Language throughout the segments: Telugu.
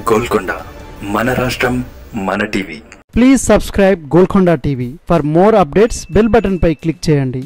గోల్కొండ మన రాష్ట్రం మన TV please subscribe Golconda TV for more updates bell button పై క్లిక్ చేయండి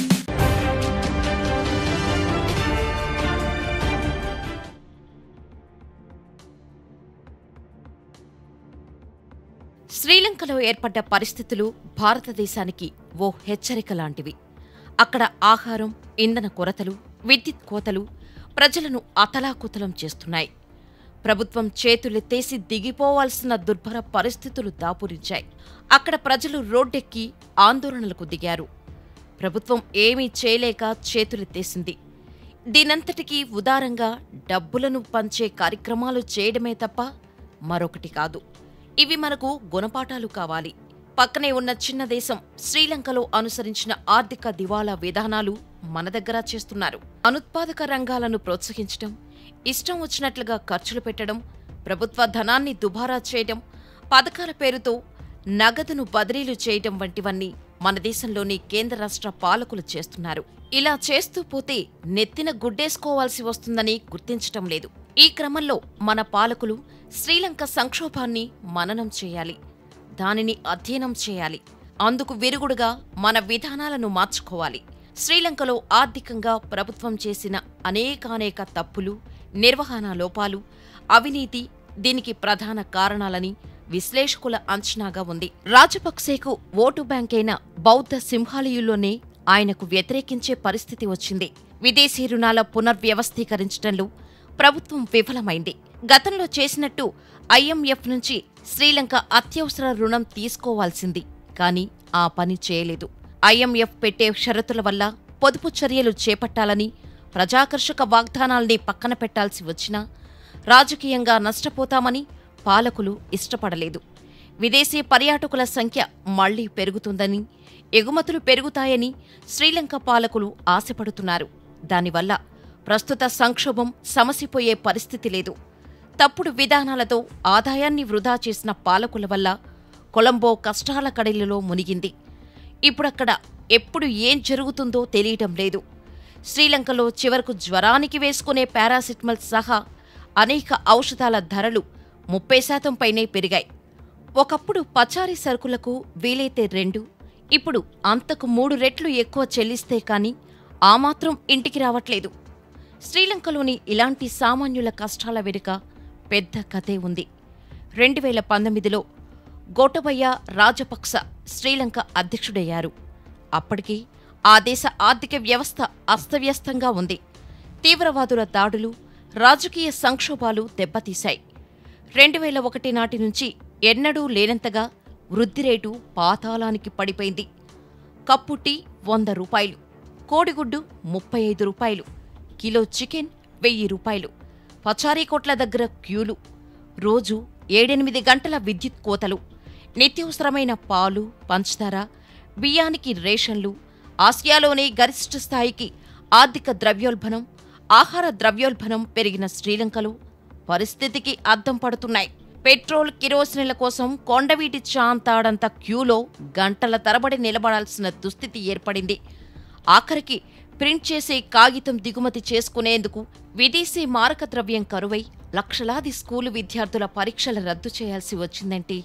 శ్రీలంకలో ఏర్పడ్డ పరిస్థితులు భారతదేశానికి ఓ హెచ్చరిక లాంటివి అక్కడ ఆహారం ఇంధన కొరతలు విద్యుత్ కోతలు ప్రజలను అతలాకుతలం చేస్తున్నాయి ప్రభుత్వం చేతులెత్తేసి దిగిపోవాల్సిన దుర్భర పరిస్థితులు దాపురించాయి అక్కడ ప్రజలు రోడ్డెక్కి ఆందోళనలకు దిగారు ప్రభుత్వం ఏమీ చేయలేక చేతులెత్తేసింది దీనంతటికీ ఉదారంగా డబ్బులను పంచే కార్యక్రమాలు చేయడమే తప్ప మరొకటి కాదు ఇవి మనకు గుణపాఠాలు కావాలి పక్కనే ఉన్న చిన్న దేశం శ్రీలంకలో అనుసరించిన ఆర్థిక దివాలా విధానాలు మన దగ్గర చేస్తున్నారు అనుత్పాదక రంగాలను ప్రోత్సహించడం ఇష్టం వచ్చినట్లుగా ఖర్చులు పెట్టడం ప్రభుత్వ ధనాన్ని దుబారా చేయడం పథకాల పేరుతో నగదును బదిలీలు చేయడం వంటివన్నీ మన దేశంలోని కేంద్ర రాష్ట్ర పాలకులు చేస్తున్నారు ఇలా చేస్తూ పోతే నెత్తిన గుడ్డేసుకోవాల్సి వస్తుందని గుర్తించటం లేదు ఈ క్రమంలో మన పాలకులు శ్రీలంక సంక్షోభాన్ని మననం చేయాలి దానిని అధ్యయనం చేయాలి అందుకు విరుగుడుగా మన విధానాలను మార్చుకోవాలి శ్రీలంకలో ఆర్థికంగా ప్రభుత్వం చేసిన అనేకానేక తప్పులు నిర్వహణ లోపాలు అవినీతి దీనికి ప్రధాన కారణాలని విశ్లేషకుల అంచనాగా ఉంది రాజపక్సేకు ఓటు బ్యాంకైన బౌద్ధ సింహాలయుల్లోనే ఆయనకు వ్యతిరేకించే పరిస్థితి వచ్చింది విదేశీ రుణాల పునర్వ్యవస్థీకరించడంలో ప్రభుత్వం విఫలమైంది గతంలో చేసినట్టు ఐఎంఎఫ్ నుంచి శ్రీలంక అత్యవసర రుణం తీసుకోవాల్సింది కానీ ఆ పని చేయలేదు ఐఎంఎఫ్ పెట్టే షరతుల వల్ల పొదుపు చర్యలు చేపట్టాలని ప్రజాకర్షక వాగ్దానాల్ని పక్కన పెట్టాల్సి వచ్చినా రాజకీయంగా నష్టపోతామని పాలకులు ఇష్టపడలేదు విదేశీ పర్యాటకుల సంఖ్య మళ్లీ పెరుగుతుందని ఎగుమతులు పెరుగుతాయని శ్రీలంక పాలకులు ఆశపడుతున్నారు దానివల్ల ప్రస్తుత సంక్షోభం సమసిపోయే పరిస్థితి లేదు తప్పుడు విధానాలతో ఆదాయాన్ని వృధా చేసిన పాలకుల వల్ల కొలంబో కష్టాల కడలిలో మునిగింది ఇప్పుడక్కడ ఎప్పుడు ఏం జరుగుతుందో తెలియటం లేదు శ్రీలంకలో చివరకు జ్వరానికి వేసుకునే పారాసిటమల్ సహా అనేక ఔషధాల ధరలు ముప్పై శాతం పైనే పెరిగాయి ఒకప్పుడు పచారీ సరుకులకు వీలైతే రెండు ఇప్పుడు అంతకు మూడు రెట్లు ఎక్కువ చెల్లిస్తే కాని ఆ మాత్రం ఇంటికి రావట్లేదు శ్రీలంకలోని ఇలాంటి సామాన్యుల కష్టాల వెనుక పెద్ద కథే ఉంది రెండు వేల పంతొమ్మిదిలో గోటబయ్య రాజపక్స శ్రీలంక అధ్యక్షుడయ్యారు అప్పటికి ఆ దేశ ఆర్థిక వ్యవస్థ అస్తవ్యస్తంగా ఉంది తీవ్రవాదుల దాడులు రాజకీయ సంక్షోభాలు దెబ్బతీశాయి రెండు వేల ఒకటి నాటి నుంచి ఎన్నడూ లేనంతగా వృద్ధి రేటు పాతాళానికి పడిపోయింది కప్పుటి వంద రూపాయలు కోడిగుడ్డు ముప్పై ఐదు రూపాయలు కిలో చికెన్ వెయ్యి రూపాయలు పచారీ కొట్ల దగ్గర క్యూలు రోజు ఏడెనిమిది గంటల విద్యుత్ కోతలు నిత్యవసరమైన పాలు పంచదార బియ్యానికి రేషన్లు ఆసియాలోనే గరిష్ట స్థాయికి ఆర్థిక ద్రవ్యోల్బణం ఆహార ద్రవ్యోల్బణం పెరిగిన శ్రీలంకలో పరిస్థితికి అద్దం పడుతున్నాయి పెట్రోల్ కిరోసిన్ల కోసం కొండవీటి చాంతాడంత క్యూలో గంటల తరబడి నిలబడాల్సిన దుస్థితి ఏర్పడింది ఆఖరికి ప్రింట్ చేసే కాగితం దిగుమతి చేసుకునేందుకు విదేశీ మారక ద్రవ్యం కరువై లక్షలాది స్కూలు విద్యార్థుల పరీక్షలు రద్దు చేయాల్సి వచ్చిందంటే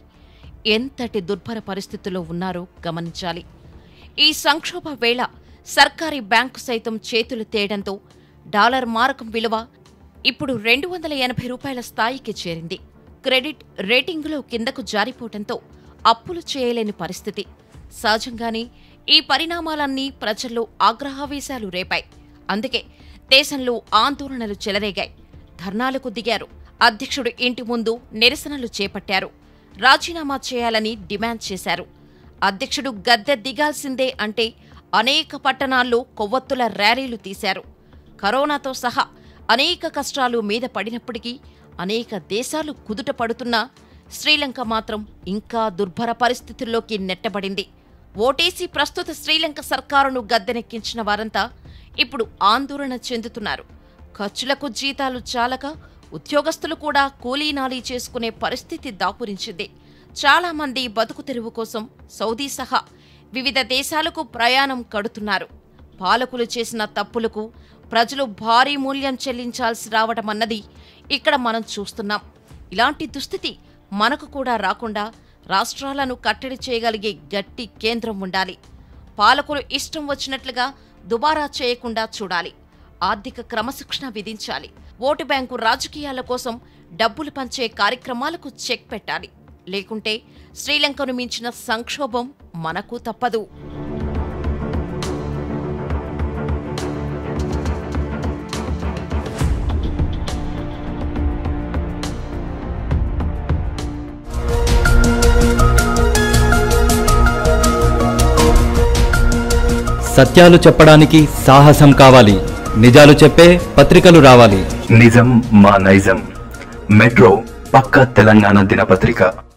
ఎంతటి దుర్భర పరిస్థితుల్లో ఉన్నారో గమనించాలి ఈ సంక్షోభ వేళ సర్కారీ బ్యాంకు సైతం చేతులు తేయడంతో డాలర్ మారకం విలువ ఇప్పుడు రెండు వందల ఎనభై రూపాయల స్థాయికి చేరింది క్రెడిట్ రేటింగులో కిందకు జారిపోవటంతో అప్పులు చేయలేని పరిస్థితి సహజంగానే ఈ పరిణామాలన్నీ ప్రజల్లో ఆగ్రహావేశాలు రేపాయి అందుకే దేశంలో ఆందోళనలు చెలరేగాయి ధర్నాలకు దిగారు అధ్యక్షుడు ఇంటి ముందు నిరసనలు చేపట్టారు రాజీనామా చేయాలని డిమాండ్ చేశారు అధ్యక్షుడు గద్దె దిగాల్సిందే అంటే అనేక పట్టణాల్లో కొవ్వొత్తుల ర్యాలీలు తీశారు కరోనాతో సహా అనేక కష్టాలు మీద పడినప్పటికీ అనేక దేశాలు కుదుట పడుతున్నా శ్రీలంక మాత్రం ఇంకా దుర్భర పరిస్థితుల్లోకి నెట్టబడింది ఓటేసి ప్రస్తుత శ్రీలంక సర్కారును గద్దెనెక్కించిన వారంతా ఇప్పుడు ఆందోళన చెందుతున్నారు ఖర్చులకు జీతాలు చాలక ఉద్యోగస్తులు కూడా కూలీనాలీ చేసుకునే పరిస్థితి దాపురించింది చాలా మంది బతుకు తెరువు కోసం సౌదీ సహా వివిధ దేశాలకు ప్రయాణం కడుతున్నారు పాలకులు చేసిన తప్పులకు ప్రజలు భారీ మూల్యం చెల్లించాల్సి రావటమన్నది ఇక్కడ మనం చూస్తున్నాం ఇలాంటి దుస్థితి మనకు కూడా రాకుండా రాష్ట్రాలను కట్టడి చేయగలిగే గట్టి కేంద్రం ఉండాలి పాలకులు ఇష్టం వచ్చినట్లుగా దుబారా చేయకుండా చూడాలి ఆర్థిక క్రమశిక్షణ విధించాలి ఓటు బ్యాంకు రాజకీయాల కోసం డబ్బులు పంచే కార్యక్రమాలకు చెక్ పెట్టాలి లేకుంటే శ్రీలంకను మించిన సంక్షోభం మనకు తప్పదు సత్యాలు చెప్పడానికి సాహసం కావాలి నిజాలు చెప్పే పత్రికలు రావాలి నిజం మా నైజం మెట్రో పక్క తెలంగాణ దినపత్రిక